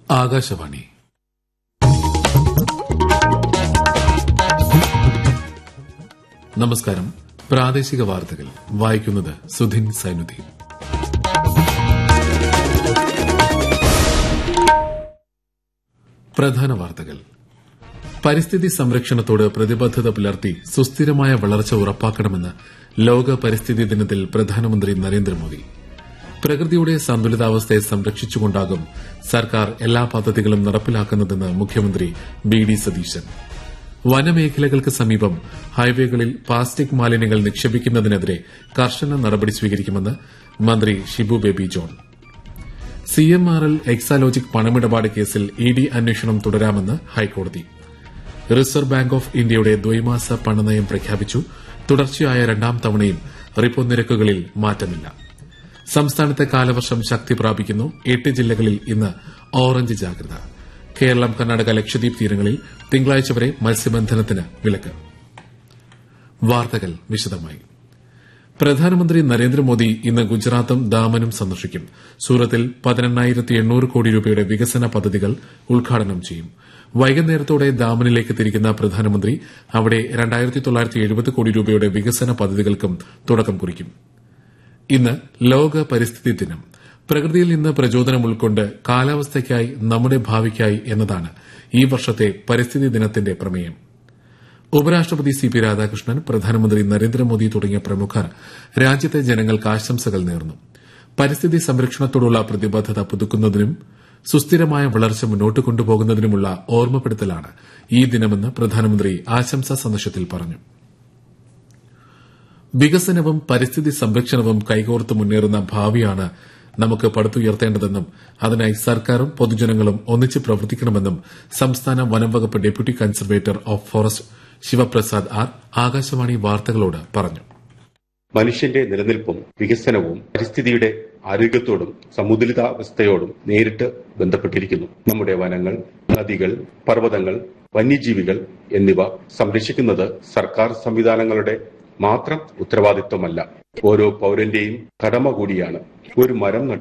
ആകാശവാണി നമസ്കാരം പ്രാദേശിക വാർത്തകൾ വായിക്കുന്നത് സുധിൻ സൈനുദ്ദീൻ പ്രധാന വാർത്തകൾ പരിസ്ഥിതി സംരക്ഷണത്തോട് പ്രതിബദ്ധത പുലർത്തി സുസ്ഥിരമായ വളർച്ച ഉറപ്പാക്കണമെന്ന് ലോക പരിസ്ഥിതി ദിനത്തിൽ പ്രധാനമന്ത്രി നരേന്ദ്രമോദി പ്രകൃതിയുടെ സന്തുലിതാവസ്ഥയെ സംരക്ഷിച്ചുകൊണ്ടാകും സർക്കാർ എല്ലാ പദ്ധതികളും നടപ്പിലാക്കുന്നതെന്ന് മുഖ്യമന്ത്രി ബി ഡി സതീശൻ വനമേഖലകൾക്ക് സമീപം ഹൈവേകളിൽ പ്ലാസ്റ്റിക് മാലിന്യങ്ങൾ നിക്ഷേപിക്കുന്നതിനെതിരെ കർശന നടപടി സ്വീകരിക്കുമെന്ന് മന്ത്രി Shibu Baby John C M R L Exalogic പണമിടപാട് കേസിൽ ഇ ഡി അന്വേഷണം തുടരാമെന്ന് ഹൈക്കോടതി റിസർവ് ബാങ്ക് ഓഫ് ഇന്ത്യയുടെ ദ്വൈമാസ പണനയം പ്രഖ്യാപിച്ചു തുടർച്ചയായ രണ്ടാം തവണയും റിപ്പോ നിരക്കുകളിൽ മാറ്റമില്ല സംസ്ഥാനത്തെ കാലവർഷം ശക്തി പ്രാപിക്കുന്നു എട്ട് ജില്ലകളിൽ ഇന്ന് ഓറഞ്ച് ജാഗ്രത കേരളം കർണാടക ലക്ഷദ്വീപ് തീരങ്ങളിൽ തിങ്കളാഴ്ച വരെ മത്സ്യബന്ധനത്തിന് വിലക്ക് വാർത്തകൾ വിശദമായി പ്രധാനമന്ത്രി നരേന്ദ്രമോദി ഇന്ന് ഗുജറാത്തും ദാമനും സന്ദർശിക്കും സൂറത്തിൽ പതിനെണ്ണായിരത്തി എണ്ണൂറ് കോടി രൂപയുടെ വികസന പദ്ധതികൾ ഉദ്ഘാടനം ചെയ്യും വൈകുന്നേരത്തോടെ ദാമനിലേക്ക് തിരിക്കുന്ന പ്രധാനമന്ത്രി അവിടെ രണ്ടായിരത്തി തൊള്ളായിരത്തി എഴുപത് കോടി രൂപയുടെ വികസന പദ്ധതികൾക്കും തുടക്കം കുറിക്കും ഇന്ന് ലോക പരിസ്ഥിതി ദിനം പ്രകൃതിയിൽ നിന്ന് പ്രചോദനം ഉൾക്കൊണ്ട് കാലാവസ്ഥയ്ക്കായി നമ്മുടെ ഭാവിക്കായി എന്നതാണ് ഈ വർഷത്തെ പരിസ്ഥിതി ദിനത്തിന്റെ പ്രമേയം ഉപരാഷ്ട്രപതി സി പി രാധാകൃഷ്ണൻ പ്രധാനമന്ത്രി നരേന്ദ്രമോദി തുടങ്ങിയ പ്രമുഖർ രാജ്യത്തെ ജനങ്ങൾക്ക് ആശംസകൾ നേർന്നു പരിസ്ഥിതി സംരക്ഷണത്തോടുള്ള പ്രതിബദ്ധത പുതുക്കുന്നതിനും സുസ്ഥിരമായ വളർച്ച മുന്നോട്ട് കൊണ്ടുപോകുന്നതിനുമുള്ള ഓർമ്മപ്പെടുത്തലാണ് ഈ ദിനമെന്ന് പ്രധാനമന്ത്രി ആശംസാ സന്ദേശത്തിൽ പറഞ്ഞു വികസനവും പരിസ്ഥിതി സംരക്ഷണവും കൈകോർത്ത് മുന്നേറുന്ന ഭാവിയാണ് നമുക്ക് പടുത്തുയർത്തേണ്ടതെന്നും അതിനായി സർക്കാരും പൊതുജനങ്ങളും ഒന്നിച്ച് പ്രവർത്തിക്കണമെന്നും സംസ്ഥാന വനം വകുപ്പ് deputy conservator of forest Sivaprasad R Akashvani വാർത്തകളോട് പറഞ്ഞു മനുഷ്യന്റെ നിലനിൽപ്പും വികസനവും പരിസ്ഥിതിയുടെ ആരോഗ്യത്തോടും സമുദ്രിതാവസ്ഥയോടും നേരിട്ട് ബന്ധപ്പെട്ടിരിക്കുന്നു നമ്മുടെ വനങ്ങൾ നദികൾ പർവ്വതങ്ങൾ വന്യജീവികൾ എന്നിവ സംരക്ഷിക്കുന്നത് സർക്കാർ സംവിധാനങ്ങളുടെ മാത്രം ഉത്തരവാദിത്വമല്ല ഓരോ പൌരന്റെയും കടമ കൂടിയാണ് ഒരു മരം